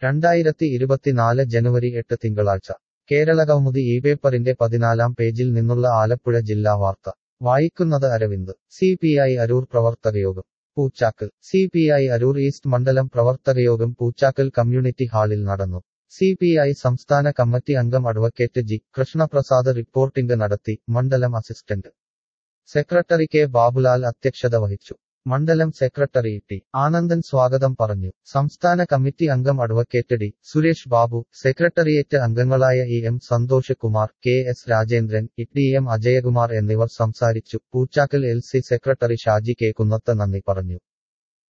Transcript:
രണ്ടായിരത്തി ഇരുപത്തിനാല് ജനുവരി എട്ട് തിങ്കളാഴ്ച കേരളകൗമുദി ഈ പേപ്പറിന്റെ പതിനാലാം പേജിൽ നിന്നുള്ള ആലപ്പുഴ ജില്ലാ വാർത്ത വായിക്കുന്നത് Aravind C P I Aroor പ്രവർത്തകയോഗം Poochakkal C P I Aroor east മണ്ഡലം പ്രവർത്തകയോഗം പൂച്ചാക്കൽ കമ്മ്യൂണിറ്റി ഹാളിൽ നടന്നു സി പി ഐ സംസ്ഥാന കമ്മിറ്റി അംഗം അഡ്വക്കേറ്റ് ജി കൃഷ്ണപ്രസാദ് റിപ്പോർട്ടിംഗ് നടത്തി മണ്ഡലം അസിസ്റ്റന്റ് സെക്രട്ടറി കെ ബാബുലാൽ അധ്യക്ഷത വഹിച്ചു മണ്ഡലം സെക്രട്ടറി ടി ആനന്ദൻ സ്വാഗതം പറഞ്ഞു സംസ്ഥാന കമ്മിറ്റി അംഗം advocate D Suresh Babu secretariat അംഗങ്ങളായ E M Santhosh Kumar K S Rajendran E T M Ajayakumar എന്നിവർ സംസാരിച്ചു Poochakkal L C secretary Shaji K Kunnath നന്ദി പറഞ്ഞു